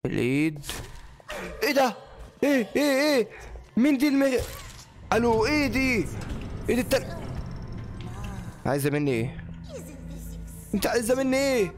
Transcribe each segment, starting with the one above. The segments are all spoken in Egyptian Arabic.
الايد ايه ده ايه ايه ايه مين دي المغ الو ايه دي ايه دي التل عايزه مني ايه انت عايزه مني ايه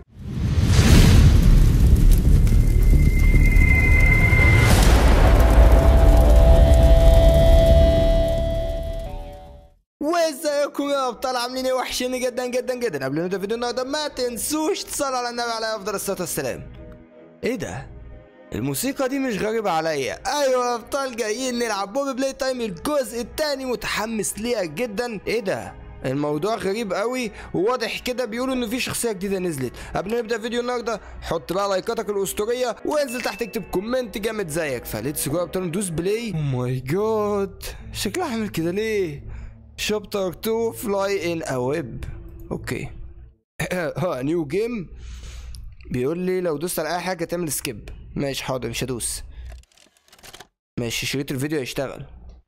وازيكم يا ابطال عاملين ايه وحشيني جدا جدا جدا قبل ما نبدا فيديو النهارده ما تنسوش تصلوا على النبي عليه افضل الصلاه والسلام ايه ده الموسيقى دي مش غريبة عليا ايوه يا ابطال جايين نلعب بوبي بلاي تايم الجزء التاني متحمس ليها جدا ايه ده الموضوع غريب قوي وواضح كده بيقولوا ان في شخصيه جديده نزلت قبل ما نبدا فيديو النهارده حط بقى لايكاتك الاسطوريه وانزل تحت اكتب كومنت جامد زيك فليتس جو يا ابطال ندوس بلاي او ماي جاد شكلها عامل كده ليه شابتر 2 فلاي ان ا ويب اوكي ها نيو جيم بيقول لي لو دوست على اي حاجه تعمل سكيب ماشي حاضر مش هدوس ماشي شريط الفيديو هيشتغل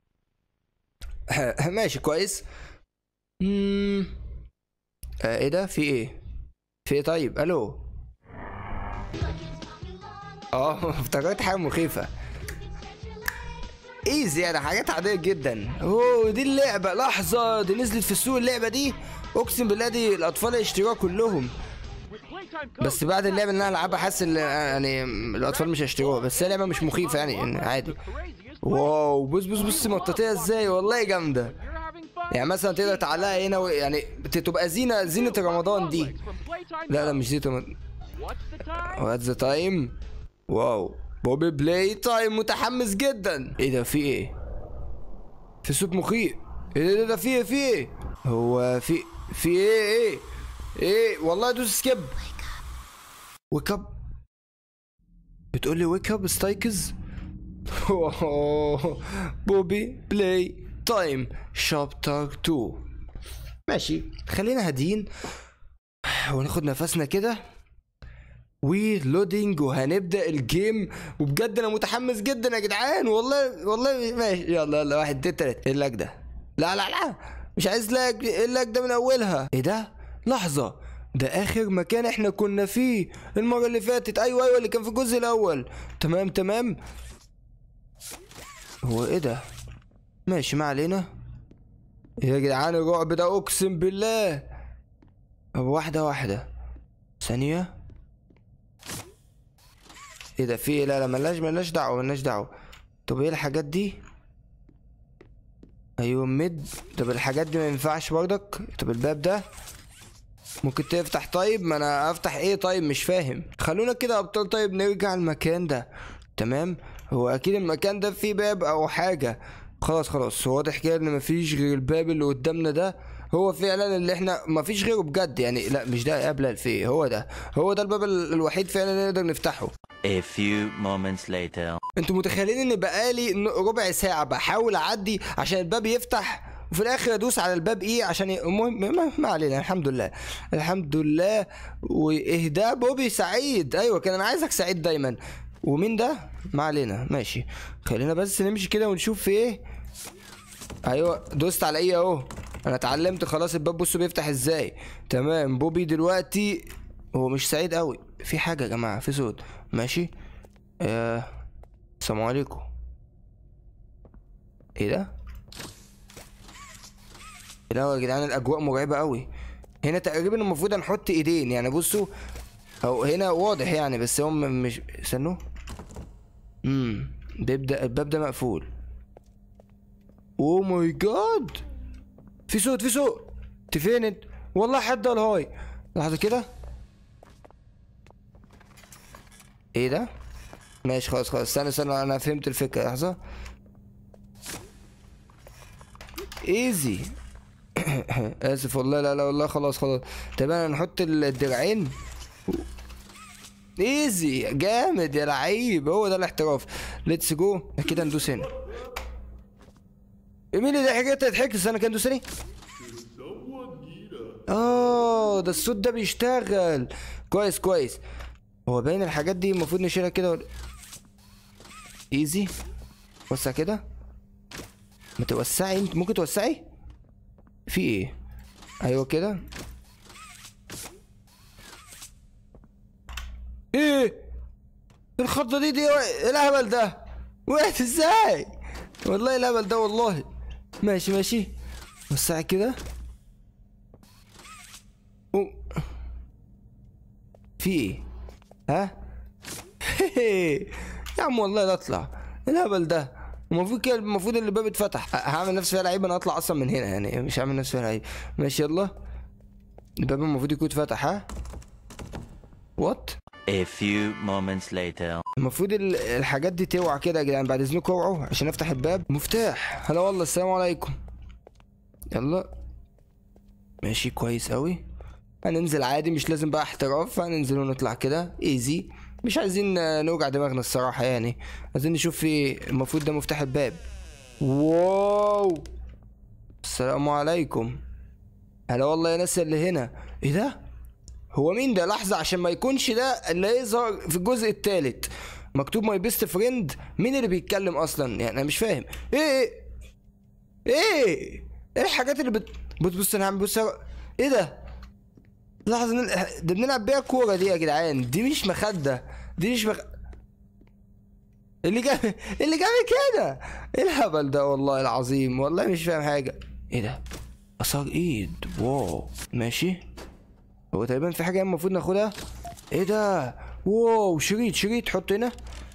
ماشي كويس مم. آه ايه ده في ايه في ايه طيب الو اه افتكرت حاجه مخيفه ايزي يعني حاجات عاديه جدا اوه دي اللعبه لحظه دي نزلت في السوق اللعبه دي اقسم بالله دي الاطفال يشتروها كلهم بس بعد اللعبه اللي انا العبها حاسس ان يعني الاطفال مش هيشتروها بس هي لعبه مش مخيفه يعني, يعني عادي واو بص بص بص مطاطيه ازاي والله جامده يعني مثلا تقدر تعلقها هنا و... يعني تبقى زينه زينه رمضان دي لا لا مش زينه رمضان وات ذا تايم واو بوبي بلاي تايم متحمس جدا ايه ده في ايه في صوت مخيف ايه ده ده في ايه في ايه هو في في ايه ايه ايه والله دوس سكيب ويك اب بتقول لي ويك اب استيقظ بوبي بلاي تايم شابتر 2 ماشي خلينا هاديين وناخد نفسنا كده ولودينج وهنبدا الجيم وبجد انا متحمس جدا يا جدعان والله والله ماشي يلا يلا واحد اتنين تلاته ايه اللاج ده لا لا لا مش عايز لاج ايه اللاج ده من اولها ايه ده لحظه ده اخر مكان احنا كنا فيه المره اللي فاتت ايوه ايوه اللي كان في الجزء الاول تمام تمام هو ايه ده ماشي ما علينا يا جدعان الرعب ده اقسم بالله هو واحده واحده ثانيه ايه ده في ايه لا لا ملناش ملناش دعوه ملناش دعوه طب ايه الحاجات دي ايوه مد طب الحاجات دي ما ينفعش برضك طب الباب ده ممكن تفتح طيب ما انا افتح ايه طيب مش فاهم خلونا كده يا ابطال طيب نرجع المكان ده تمام هو اكيد المكان ده فيه باب او حاجه خلاص خلاص هو واضح كده ان مفيش غير الباب اللي قدامنا ده هو فعلا اللي احنا مفيش غيره بجد يعني لا مش ده قبل الفيه هو ده هو ده الباب ال- الوحيد فعلا اللي نقدر نفتحه A few moments later. انتوا متخيلين ان بقالي ن- ربع ساعه بحاول اعدي عشان الباب يفتح وفي الاخر ادوس على الباب ايه عشان ي... المهم ما, ما علينا الحمد لله الحمد لله واهداء بوبي سعيد ايوه كان انا عايزك سعيد دايما ومين ده ما علينا ماشي خلينا بس نمشي كده ونشوف في ايه ايوه دوست على ايه اهو انا اتعلمت خلاص الباب بصوا بيفتح ازاي تمام بوبي دلوقتي هو مش سعيد قوي في حاجه يا جماعه في صوت ماشي آه... السلام عليكم ايه ده لا يا جدعان الاجواء مرعبه قوي هنا تقريبا المفروض نحط ايدين يعني بصوا او هنا واضح يعني بس هم مش استنوا امم بيبدا الباب ده مقفول اوه ماي جاد في صوت في صوت انت فين انت والله حد قال هاي لحظه كده ايه ده ماشي خلاص خلاص استنى استنى انا فهمت الفكره لحظه ايزي اسف والله لا لا والله خلاص خلاص طب انا نحط الدراعين ايزي جامد يا لعيب هو ده الاحتراف ليتس جو كده ندوس هنا مين اللي ضحك تضحك استنى كده ندوس هنا اه ده الصوت ده بيشتغل كويس كويس هو باين الحاجات دي المفروض نشيلها كده ولا ايزي وسع كده ما توسعي انت ممكن توسعي في ايه ايوه كده ايه الخضه دي دي ايه الهبل ده وقعت ازاي والله إيه الهبل ده والله ماشي ماشي وسع كده أوه. في ايه ها يا عم والله لا اطلع إيه الهبل ده المفروض كده المفروض اللي الباب اتفتح ه- هعمل نفسي فيها لعيب انا اطلع اصلا من هنا يعني مش هعمل نفسي فيها لعيب ماشي يلا الباب المفروض يكون اتفتح ها وات A few moments later. المفروض ال- الحاجات دي توعى كده يا جدعان بعد اذنكم اوعوا عشان افتح الباب مفتاح هلا والله السلام عليكم يلا ماشي كويس قوي هننزل عادي مش لازم بقى احتراف هننزل ونطلع كده ايزي مش عايزين آه، نوجع دماغنا الصراحة يعني عايزين نشوف في إيه. المفروض ده مفتاح الباب واو السلام عليكم هلا والله يا ناس اللي هنا ايه ده هو مين ده لحظة عشان ما يكونش ده اللي هيظهر في الجزء الثالث مكتوب ماي بيست فريند مين اللي بيتكلم اصلا يعني انا مش فاهم ايه ايه ايه ايه الحاجات اللي بت... بص بص انا عم بص ايه ده لحظة نل... ده بنلعب بيها كورة دي يا جدعان دي مش مخدة دي مش مخ... اللي جاب اللي جاب كده ايه الهبل ده والله العظيم والله مش فاهم حاجة ايه ده اثار ايد واو ماشي هو تقريبا في حاجة المفروض ناخدها ايه ده واو شريط شريط حط هنا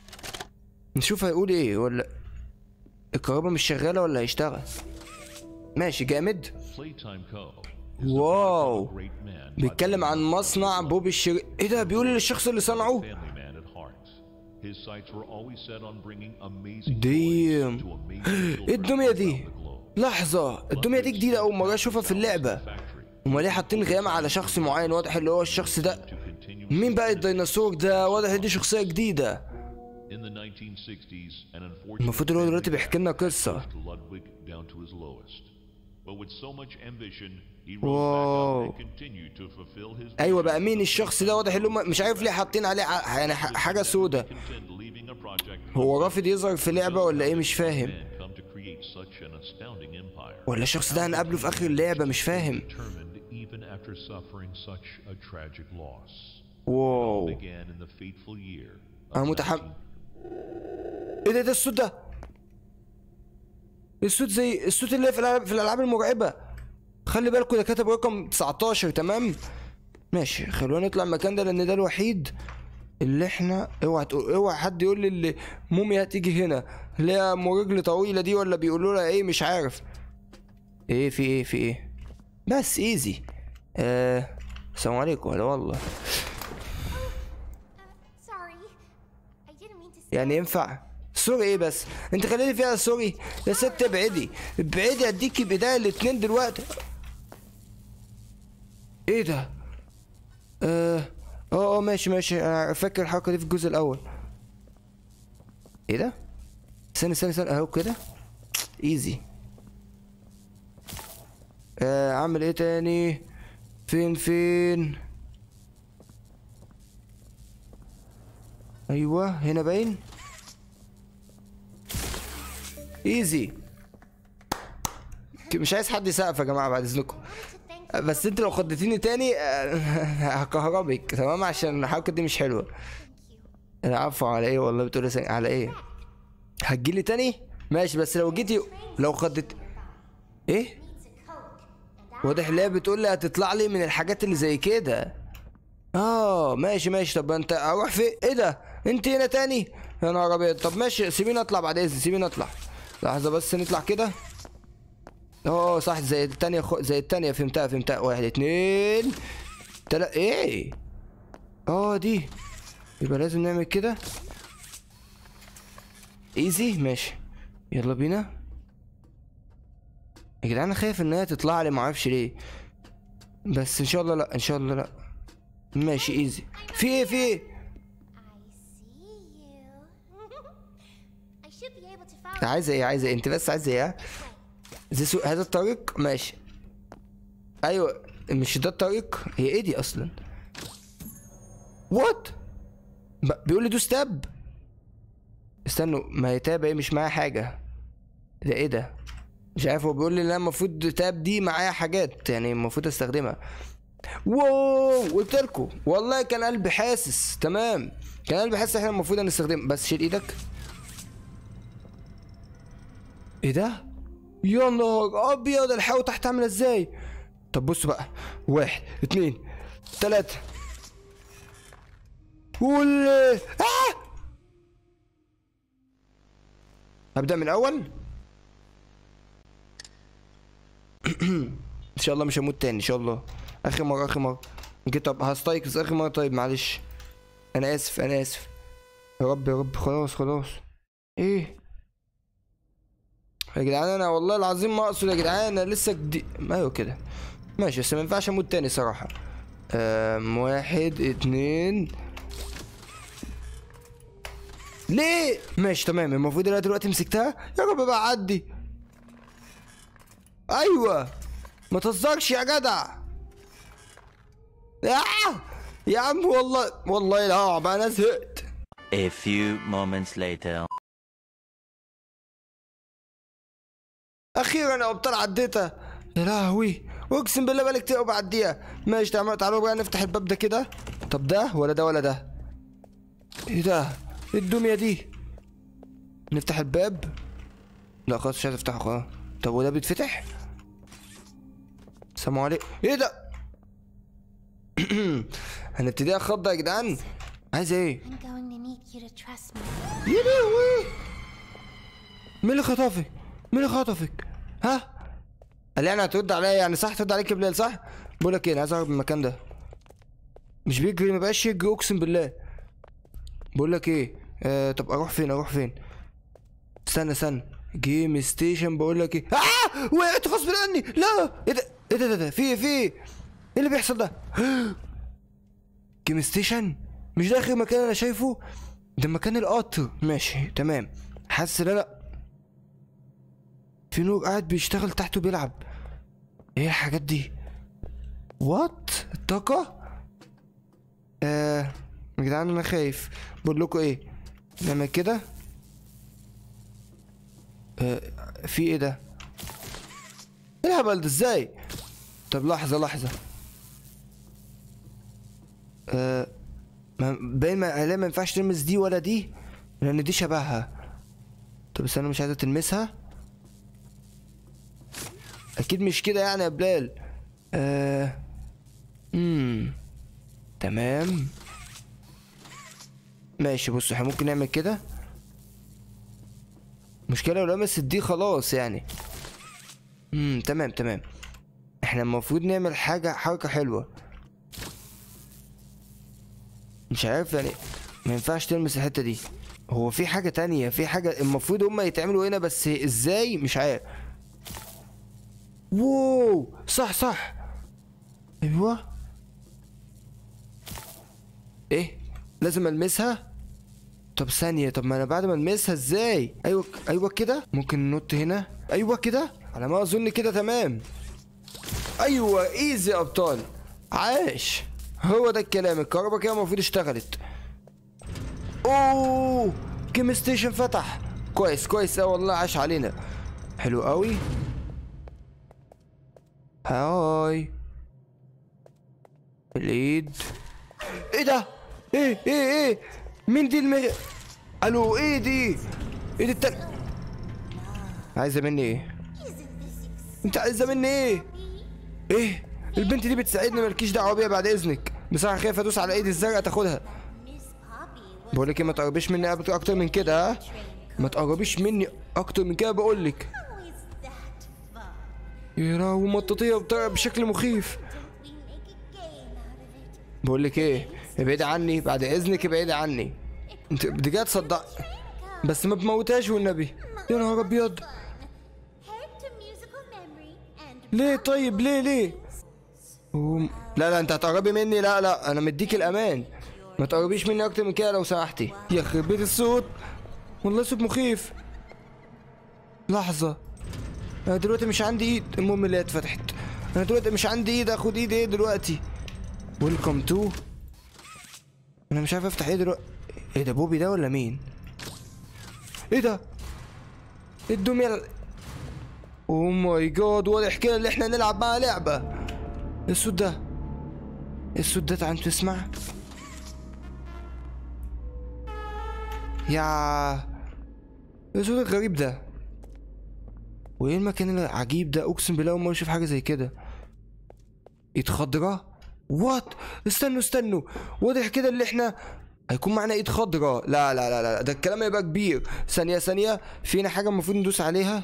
نشوف هيقول ايه ولا الكهرباء مش شغالة ولا هيشتغل ماشي جامد Playtime Co. واو Great man, بيتكلم عن مصنع بوب الشريط ايه ده بيقول للشخص اللي صنعه family man at heart. His sights were always set on bringing amazing ديم toys to amazing ايه children الدمية دي around the globe. لحظة الدمية دي جديدة أول مرة أشوفها في اللعبة Factory هما ليه حاطين غيامة على شخص معين واضح اللي هو الشخص ده to continue مين بقى الديناصور ده واضح إن دي شخصية جديدة in the 1960s and unfortunately المفروض اللي هو دلوقتي بيحكي لنا قصة Ludwig down to his lowest. But with so much ambition, he rose Whoa. back up and continued to fulfill his أيوة بقى مين الشخص ده واضح اللي هم مش عارف ليه حاطين عليه ع- يعني ح- حاجة سودة contend leaving a project هو رافض يظهر في لعبة ولا إيه مش فاهم men come to create such an astounding empire. ولا الشخص ده هنقابله في آخر اللعبة مش فاهم Determined even after suffering such a tragic loss. واو Began in the fateful year of أنا متحمس إيه ده ده الصوت ده الصوت زي الصوت اللي في الألعاب في الألعاب المرعبة خلي بالكوا ده كاتب رقم 19 تمام ماشي خلونا نطلع المكان ده لأن ده الوحيد اللي احنا اوعى تقول اوعى حد يقول لي اللي موميا هتيجي هنا اللي هي ام رجل طويله دي ولا بيقولوا لها ايه مش عارف ايه في ايه في ايه بس ايزي آه السلام عليكم هلا والله Sorry. I didn't mean to say يعني ينفع سوري ايه بس انت خليني فيها سوري يا ست ابعدي ابعدي اديكي بايديا الاتنين دلوقتي ايه ده اه اه اه ماشي ماشي انا فاكر الحركه دي في الجزء الاول ايه ده استنى استنى استنى اهو كده ايزي آه اعمل ايه تاني فين فين ايوه هنا باين ايزي مش عايز حد يسقف يا جماعه بعد اذنكم to thank بس انت لو خضتيني تاني آه، هكهربك تمام عشان الحركه دي مش حلوه العفو على ايه والله بتقولي سن... على ايه هتجيلي تاني ماشي بس لو جيتي لو خضت ايه needs a coat, and I واضح اللي هي بتقول لي هتطلع لي من الحاجات اللي زي كده اه ماشي ماشي طب انت اروح فين ايه ده انت هنا تاني يا نهار ابيض طب ماشي سيبيني اطلع بعد اذن سيبيني اطلع لحظه بس نطلع كده اه صح زي التانية خو... زي التانية فهمتها فهمتها واحد اتنين تلا ايه اه دي يبقى لازم نعمل كده ايزي ماشي يلا بينا يا جدعان انا خايف ان هي تطلع لي معرفش ليه بس ان شاء الله لا ان شاء الله لا ماشي ايزي في ايه في ايه I see you. I should be able to follow. عايزه ايه عايزه ايه انت بس عايزه ايه ها؟ زي سو... هذا الطريق ماشي ايوه مش ده الطريق هي ايه دي اصلا وات بيقول لي دوس تاب استنوا ما هي تاب ايه مش معايا حاجه ده ايه ده مش عارف هو بيقول لي ان انا المفروض تاب دي معايا حاجات يعني المفروض استخدمها واو قلت لكم والله كان قلبي حاسس تمام كان قلبي حاسس احنا المفروض نستخدم بس شيل ايدك ايه ده يا نهار ابيض الحاوة تحت عامله ازاي طب بصوا بقى واحد اتنين تلاتة وال آه! هبدأ من الأول إن شاء الله مش هموت تاني إن شاء الله آخر مرة آخر مرة جيت طب هستيقظ آخر مرة طيب معلش أنا آسف أنا آسف يا رب يا رب خلاص خلاص إيه يا جدعان أنا والله العظيم ما أقصد يا جدعان أنا لسه جديد أيوه كده ماشي بس ما ينفعش أموت تاني صراحة أم واحد اتنين ليه؟ ماشي تمام المفروض انا دلوقتي مسكتها يا رب بقى عدي ايوه ما تهزرش يا جدع آه! يا عم والله والله لا بقى انا زهقت A few moments later. اخيرا يا ابطال عديتها يا لهوي اقسم بالله بقالي كتير قوي بعديها ماشي تعالوا تعالوا بقى نفتح الباب ده كده طب ده ولا ده ولا ده ايه ده ايه الدميه دي نفتح الباب لا خلاص مش عايز افتحه خلاص طب وده بيتفتح سلام عليكم ايه ده هنبتدي خضه يا جدعان عايز ايه I'm going to need you to trust me. يا لهوي مين اللي خطفك؟ مين اللي خطفك؟ ها؟ قال لي انا هترد عليا يعني صح ترد عليك يا بلال صح؟ بقول لك ايه انا عايز اهرب من المكان ده مش بيجري ما بقاش يجري اقسم بالله بقول لك ايه آه طب اروح فين اروح فين استنى استنى جيم ستيشن بقول لك ايه اه وقعت غصب عني لا ايه ده ايه ده ده, ده في إيه؟ في إيه؟ ايه اللي بيحصل ده جيم ستيشن مش ده اخر مكان انا شايفه ده مكان القطر ماشي تمام حاسس لا لا في نور قاعد بيشتغل تحته بيلعب ايه الحاجات دي وات الطاقة آه يا جدعان انا خايف بقول لكم ايه نعمل كده آه في ايه ده ايه الهبل ده ازاي طب لحظة لحظة آه ما باين ما لا ما ينفعش تلمس دي ولا دي لان دي شبهها طب بس انا مش عايزه تلمسها اكيد مش كده يعني يا بلال آه امم تمام ماشي بص احنا ممكن نعمل كده مشكلة لو لمست دي خلاص يعني امم تمام تمام احنا المفروض نعمل حاجة حركة حلوة مش عارف يعني ما ينفعش تلمس الحتة دي هو في حاجة تانية في حاجة المفروض هما يتعملوا هنا بس ازاي مش عارف واو صح صح ايوه ايه لازم المسها طب ثانية طب ما انا بعد ما المسها ازاي ايوه ايوه كده ممكن ننط هنا ايوه كده على ما اظن كده تمام ايوه ايزي يا ابطال عاش هو ده الكلام الكهرباء كده المفروض اشتغلت اوه جيم ستيشن فتح كويس كويس أوي والله عاش علينا حلو قوي هاي الايد ايه ده ايه ايه ايه مين دي المغ الو ايه دي ايه دي التل عايزه مني ايه انت عايزه مني ايه ايه البنت دي بتساعدني مالكيش دعوه بيها بعد اذنك بصراحه خايف ادوس على ايدي الزرقاء تاخدها Miss Poppy was بقول لك ايه ما تقربيش مني أبد- اكتر من كده ها ما تقربيش مني اكتر من كده بقول لك always that fun. يا راهو مطاطيه بطريقه بشكل مخيف We make a game out of it. بقول لك ايه ابعدي عني بعد اذنك ابعدي عني انت بجد صدق بس ما بموتهاش والنبي يا نهار ابيض Head to musical memory and ليه طيب ليه ليه أوم. لا لا انت هتقربي مني لا لا انا مديك الامان ما تقربيش مني اكتر من كده لو سمحتي يخرب بيت الصوت والله صوت مخيف لحظة انا دلوقتي مش عندي ايد المهم اللي هي اتفتحت انا دلوقتي مش عندي ايد اخد ايد ايه دلوقتي ويلكم تو انا مش عارف افتح ايه دلوقتي ايه ده بوبي ده ولا مين ايه ده ايه الدمية ال- اوه ماي جاد واضح كده اللي احنا نلعب معاها لعبة إيه الصوت ده ايه الصوت ده تعال تسمع يا ايه الصوت الغريب ده وايه المكان العجيب ده اقسم بالله اول مره اشوف حاجه زي كده ايد خضراء وات استنوا استنوا واضح كده اللي احنا هيكون معانا ايد خضراء لا لا لا لا ده الكلام هيبقى كبير ثانيه ثانيه فينا حاجه المفروض ندوس عليها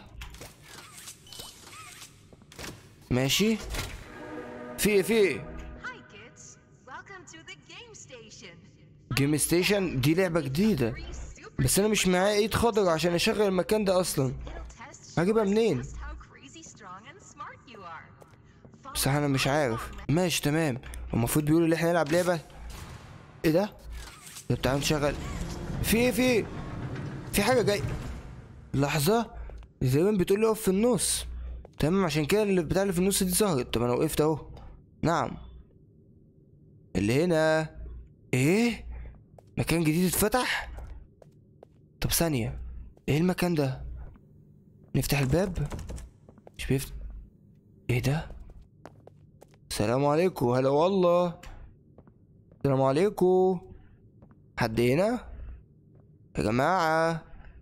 ماشي في ايه في ايه Hi, kids. Welcome to the game station. جيم ستيشن دي لعبه جديده Free super بس انا مش معايا ايد خضراء عشان اشغل المكان ده اصلا it'll test هجيبها منين just how crazy strong and smart you are. بس انا مش عارف ماشي تمام المفروض بيقولوا ان احنا نلعب لعبه ايه ده طب تعالوا نشغل في ايه في ايه في حاجه جاي لحظه دي تقريبا بتقول لي اقف في النص تمام عشان كده اللي بتاع اللي في النص دي ظهرت طب انا وقفت اهو نعم اللي هنا ايه مكان جديد اتفتح طب ثانيه ايه المكان ده نفتح الباب مش بيفتح ايه ده السلام عليكم هلا والله السلام عليكم حد هنا يا جماعة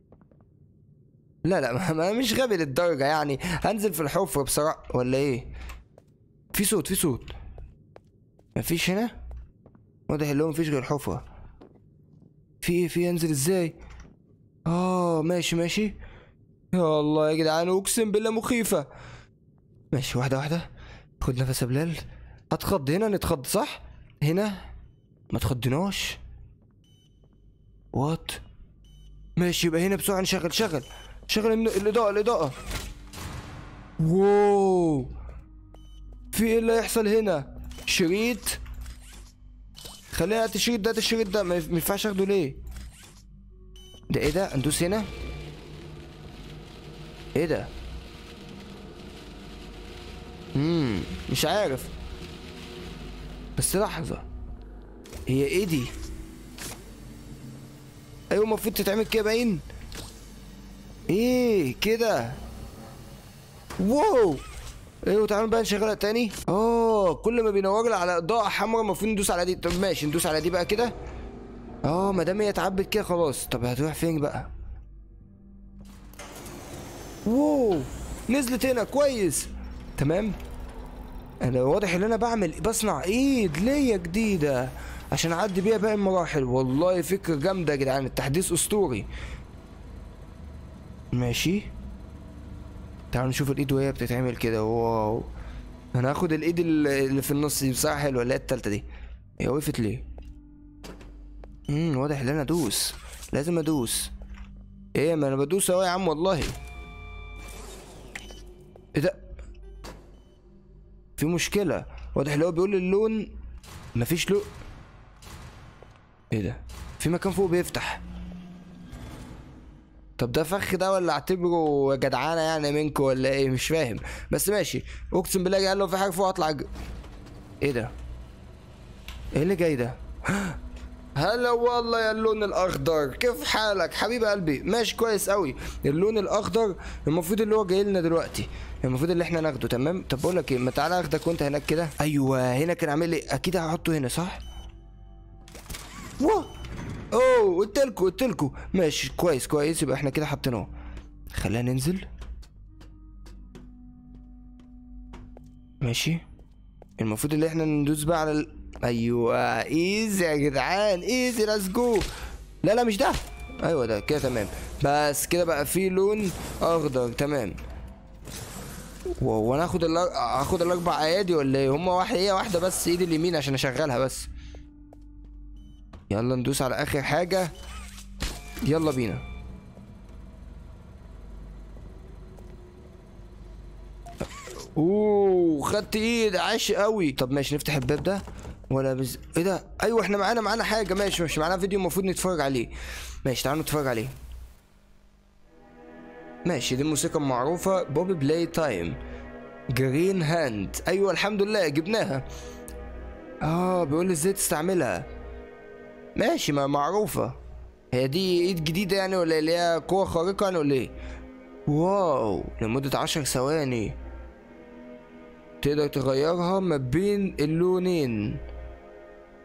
لا لا ما ما- مش غبي للدرجة يعني هنزل في الحفرة بصراحة ولا ايه في صوت في صوت مفيش هنا واضح اللي هو مفيش غير الحفرة في ايه في إيه؟ انزل ازاي اه ماشي ماشي يا الله يا جدعان اقسم بالله مخيفة ماشي واحدة واحدة خد نفس يا بلال هتخض هنا نتخض صح هنا ما تخضناش وات ماشي يبقى هنا بسرعة نشغل شغل شغل الن- الإضاءة الإضاءة واو في ايه اللي هيحصل هنا شريط خلينا هات الشريط ده هات الشريط ده ما يف- ما ينفعش اخده ليه ده ايه ده ندوس هنا ايه ده امم مش عارف بس لحظة هي ايه دي ايوه المفروض تتعمل كده باين ايه كده واو ايوه تعالوا بقى نشغلها تاني اه كل ما بينور لي على اضاءة حمراء المفروض ندوس على دي طب ماشي ندوس على دي بقى كده اه ما دام هي اتعبت كده خلاص طب هتروح فين بقى واو نزلت هنا كويس تمام انا واضح ان انا بعمل بصنع ايد ليا جديده عشان اعدي بيها باقي المراحل والله فكره جامده يا جدعان التحديث اسطوري ماشي تعالوا نشوف الايد وهي بتتعمل كده واو انا هاخد الايد ال- اللي في النص دي بصراحه حلوه اللي هي التالتة دي هي وقفت ليه امم واضح ان انا ادوس لازم ادوس ايه ما انا بدوس اهو يا عم والله ايه ده في مشكلة واضح اللي هو بيقول لي اللون مفيش لون ايه ده في مكان فوق بيفتح طب ده فخ ده ولا اعتبره جدعانة يعني منكم ولا ايه مش فاهم بس ماشي اقسم بالله قال لو في حاجة فوق اطلع ج... ايه ده ايه اللي جاي ده هلا والله يا اللون الاخضر كيف حالك حبيب قلبي ماشي كويس قوي اللون الاخضر المفروض اللي هو جاي لنا دلوقتي المفروض اللي احنا ناخده تمام طب بقول لك ايه ما تعالى اخدك وانت هناك كده ايوه هنا كان عامل ايه اكيد هحطه هنا صح واه اوه قلت لكم قلت لكم ماشي كويس كويس يبقى احنا كده حطيناه خلينا ننزل ماشي المفروض اللي احنا ندوس بقى على ال... ايوه ايزي يا جدعان ايزي ليتس جو لا لا مش ده ايوه ده كده تمام بس كده بقى في لون اخضر تمام و- وانا اخد الأر... اخد الاربع ايادي ولا ايه هما واحده هي واحده بس ايدي اليمين عشان اشغلها بس يلا ندوس على اخر حاجه يلا بينا اوه خدت ايد عاش قوي طب ماشي نفتح الباب ده ولا بز... ايه ده ايوه احنا معانا معانا حاجه ماشي مش معانا فيديو المفروض نتفرج عليه ماشي تعالوا نتفرج عليه ماشي دي الموسيقى المعروفه بوبي بلاي تايم جرين هاند ايوه الحمد لله جبناها اه بيقول لي ازاي تستعملها ماشي ما معروفه هي دي ايد جديده يعني ولا اللي هي قوه خارقه يعني ولا ايه واو لمده عشر ثواني تقدر تغيرها ما بين اللونين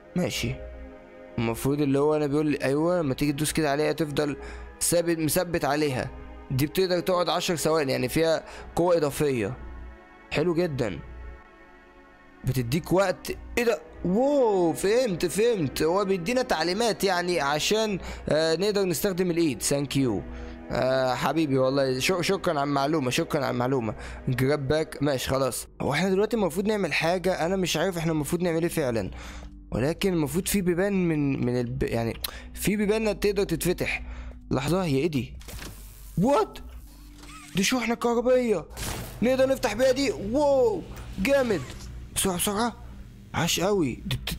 ماشي المفروض اللي هو انا بيقول لي ايوه لما تيجي تدوس كده عليها تفضل ثابت مثبت عليها دي بتقدر تقعد عشر ثواني يعني فيها قوة إضافية حلو جدا بتديك وقت ايه ده واو فهمت فهمت هو بيدينا تعليمات يعني عشان آه نقدر نستخدم الايد ثانك يو آه حبيبي والله شو شكرا على المعلومه شكرا على المعلومه جراب باك ماشي خلاص هو احنا دلوقتي المفروض نعمل حاجه انا مش عارف احنا المفروض نعمل ايه فعلا ولكن المفروض في بيبان من من الب... يعني في بيبان تقدر تتفتح لحظه هي ايه دي وات دي شحنه كهربائيه نقدر نفتح بيها دي واو جامد بسرعه بسرعه عاش قوي دي بت...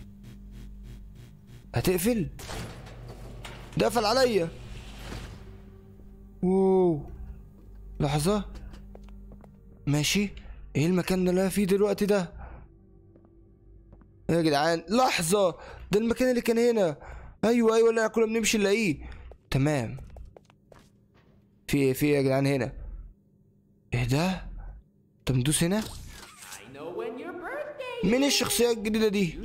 هتقفل ده قفل عليا واو لحظة ماشي ايه المكان اللي انا فيه دلوقتي ده إيه يا جدعان لحظة ده المكان اللي كان هنا ايوه ايوه اللي احنا كنا بنمشي نلاقيه تمام في ايه في ايه يا جدعان هنا ايه ده طب ندوس هنا مين الشخصية الجديدة دي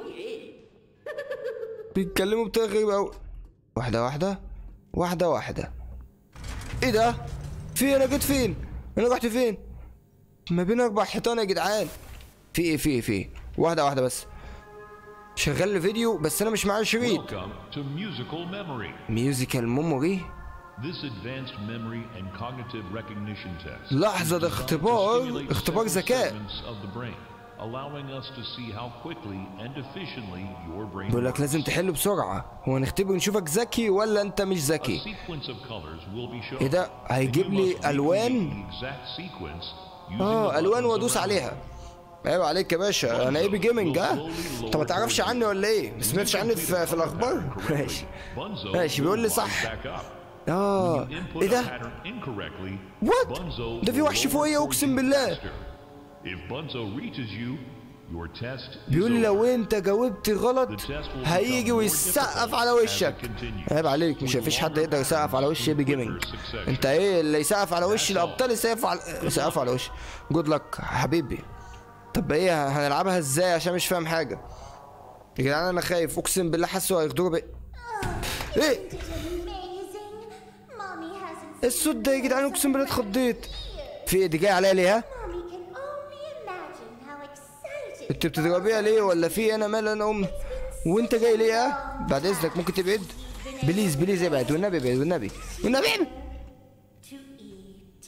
بيتكلموا بطريقة غريبة أوي واحدة واحدة واحدة واحدة ايه ده؟ في انا جيت فين؟ انا رحت فين؟ ما بين اربع حيطان يا جدعان في ايه في ايه في ايه؟ واحدة واحدة بس شغال الفيديو بس انا مش معايا شريط Welcome to musical memory. ميوزيكال ميموري This advanced memory and cognitive recognition test. لحظة ده is designed to اختبار stimulate اختبار several ذكاء segments of the brain, allowing us to see how quickly and efficiently your brain بيقول لك works. لازم تحل بسرعة هو نختبر نشوفك ذكي ولا انت مش A ذكي sequence of colors will be shown. ايه ده؟ هيجيب You لي must ألوان؟ recreate the exact sequence using the اه الوان buttons وادوس around عليها عيب عليك يا باشا انا ايه بي جيمنج ها انت ما تعرفش عني ولا ايه ما سمعتش عني في, في الاخبار ماشي Bunzo ماشي بيقول لي will صح rise back up. اه When you input ايه a ده pattern incorrectly, What? Bunzo ده في will وحش lower فوقيا towards اقسم you بالله faster. If Bunzo reaches you, your test is بيقول لي over. لو انت جاوبت غلط The test will هيجي become more ويسقف difficult على as it وشك continues. عيب عليك مش مفيش حد يقدر يسقف على وش ايبي جيمنج انت ايه اللي يسقف على وش الابطال يسقف على يسقف على وش جود لك حبيبي طب ايه هنلعبها ازاي عشان مش فاهم حاجه يا جدعان انا خايف اقسم بالله حاسه هياخدوها بي... ايه Amazing. Mommy hasn't إيه الصوت ده يا جدعان اقسم بالله اتخضيت في ايه دي جاي عليا ليه ها Mommy can only imagine how excited انت بتضربيها ليه ولا في انا مال انا ام وانت جاي ليه ها بعد اذنك ممكن تبعد بليز بليز ابعد والنبي ابعد والنبي والنبي ابعد to eat.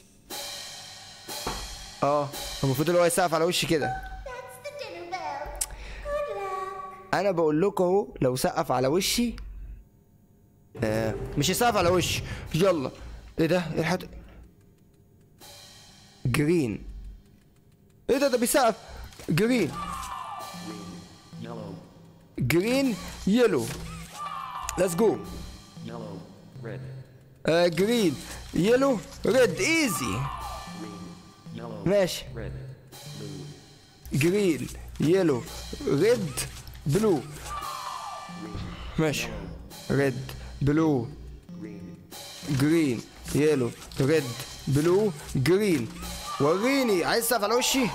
اه المفروض اللي هو يسقف على وشي كده That's the dinner bell. Good luck. انا بقول لكم اهو لو سقف على وشي آه مش يسقف على وشي يلا ايه ده ايه الحد جرين ايه ده ده بيسقف جرين جرين يلو ليتس جو yellow, red, آه جرين يلو ريد ايزي yellow, ماشي red, جرين يلو ريد بلو ماشي ريد بلو جرين يلو ريد بلو جرين وريني عايز تسقف على وشي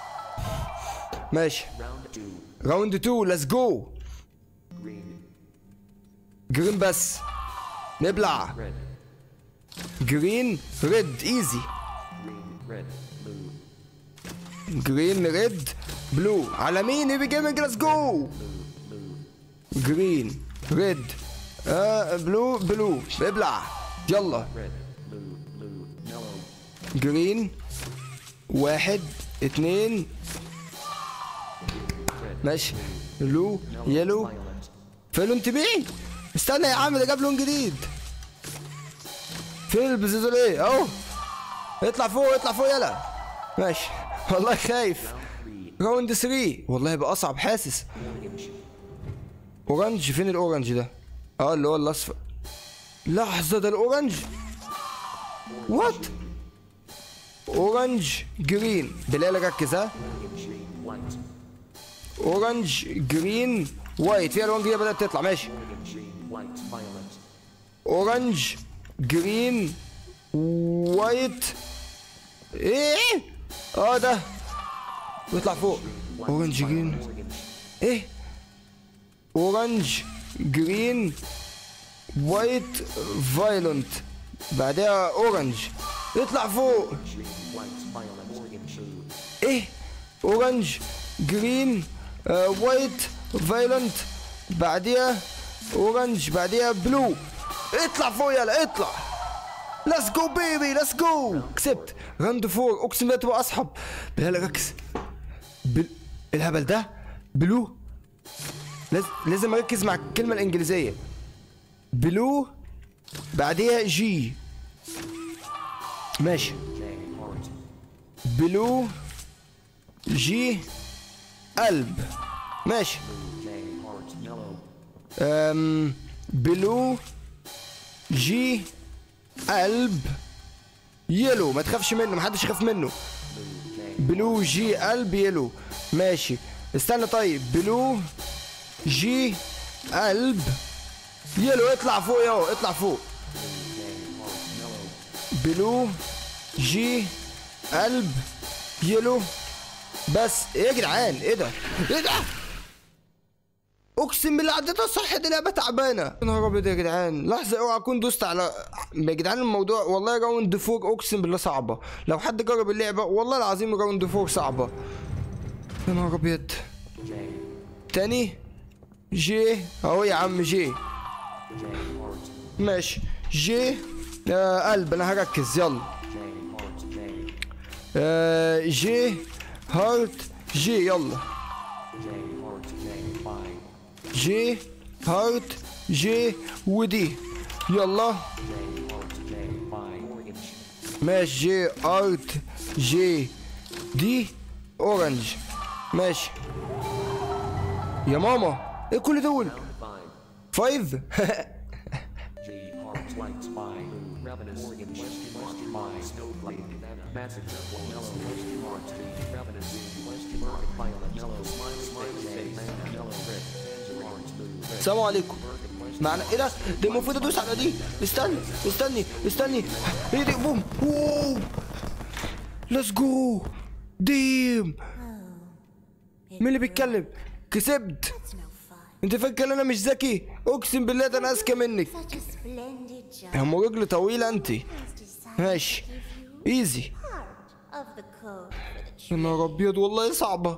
ماشي round two, راوند 2 ليتس جو green, جرين بس نبلع red, جرين ريد ايزي green, red, blue, جرين ريد بلو على مين ايبي جيمنج ليتس جو جرين ريد آه بلو بلو ابلع يلا red, blue, blue, yellow, جرين واحد اتنين ماشي بلو يلو violet, فين انت بيه استنى يا عم ده جاب لون جديد فين البزيزول ايه اهو اطلع فوق اطلع فوق يلا ماشي والله خايف راوند 3 والله يبقى اصعب حاسس اورنج فين الاورنج ده اه اللي هو الاصفر لحظه ده الاورنج وات اورنج جرين بالله ركز ها white, اورنج جرين وايت في الوان جديده بدات تطلع ماشي green, white, violet, اورنج جرين وايت ايه اه ده بيطلع فوق اورنج جرين ايه اورنج جرين وايت فايلنت بعدها اورنج اطلع فوق Green, white, violet, orange, blue. ايه اورنج جرين آه وايت فايلنت بعديها اورنج بعديها بلو اطلع فوق يلا اطلع ليتس جو بيبي ليتس جو كسبت راوند فور اقسم بالله تبقى اصحاب بالله ركز بل... الهبل ده بلو لاز... لازم اركز مع الكلمه الانجليزيه بلو بعديها جي ماشي J, heart. بلو جي قلب ماشي J, heart, yellow. أم بلو جي قلب يلو ما تخافش منه محدش يخاف منه بلو جي قلب يلو ماشي استنى طيب بلو جي قلب يلو اطلع فوق ياهو اطلع فوق بلو جي قلب يلو بس ايه يا جدعان ايه ده ايه ده اقسم بالله عديتها صح دي لعبه تعبانه يا نهار ابيض يا جدعان لحظه اوعى اكون دوست على يا جدعان الموضوع والله راوند فور اقسم بالله صعبه لو حد جرب اللعبه والله العظيم راوند فور صعبه يا نهار ابيض J, تاني جي اهو يا عم جي J, heart. ماشي جي آه قلب انا هركز يلا J, heart, J. آه جي هارت جي يلا J, heart, J, five. جي هارت جي ودي يلا J, heart, J, five. Orange. ماشي جي ارت جي دي اورنج ماشي يا ماما ايه كل دول Five. فايف G, heart, light, five. Blue, ravenous, orange, west, five. Snowflake, messenger, yellow, west, heart, G, ravenous, west, market, violet, yellow, smiley, smiley, face, yellow, red, heart, blue, red. السلام عليكم معنى ايه ده ده المفروض ادوس على دي استني استني استني ايه دي بوم اوه ليتس جو ديم مين اللي بيتكلم كسبت It's no fun. انت فاكر ان انا مش ذكي اقسم بالله ده انا اذكى منك Such a splendid job. هم رجل طويله انت Has decided ماشي to give you ايزي part of the code for the يا نهار ابيض والله صعبه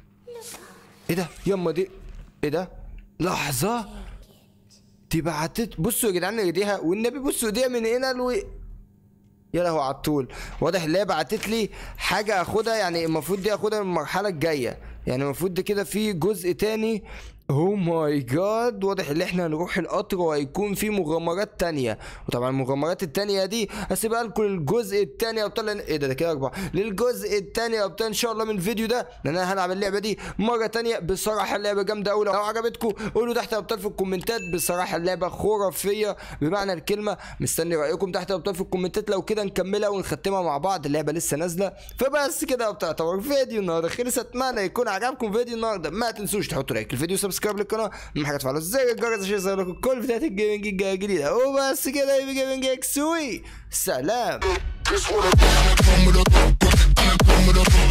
ايه ده يما دي ايه ده لحظه دي بعتت بصوا يا جدعان ايديها والنبي بصوا ايديها من هنا لو يا لهوي على الطول واضح ان هي بعتت لي حاجه اخدها يعني المفروض دي اخدها من المرحله الجايه يعني المفروض ده كده في جزء تاني او ماي جاد واضح ان احنا هنروح القطر وهيكون في مغامرات تانية وطبعا المغامرات التانية دي هسيبها لكم الجزء التاني يا ابطال لأن- ايه ده ده كده اربعة للجزء التاني يا ابطال ان شاء الله من الفيديو ده لان انا هلعب اللعبة دي مرة تانية بصراحة اللعبة جامدة قوي لو عجبتكم قولوا تحت يا ابطال في الكومنتات بصراحة اللعبة خرافية بمعنى الكلمة مستني رأيكم تحت يا ابطال في الكومنتات لو كده نكملها ونختمها مع بعض اللعبة لسه نازلة فبس كده يا ابطال طبعا فيديو النهارده خلص اتمنى يكون عجبكم فيديو النهارده ما تنسوش تحطوا لايك الفيديو سبسكرايب للقناة اهم حاجة تفعلوا زر الجرس عشان يظهر لكم كل فيديوهات الجيمنج الجديدة وبس كده يبقى جيمنج اكسوي سلام This what I'm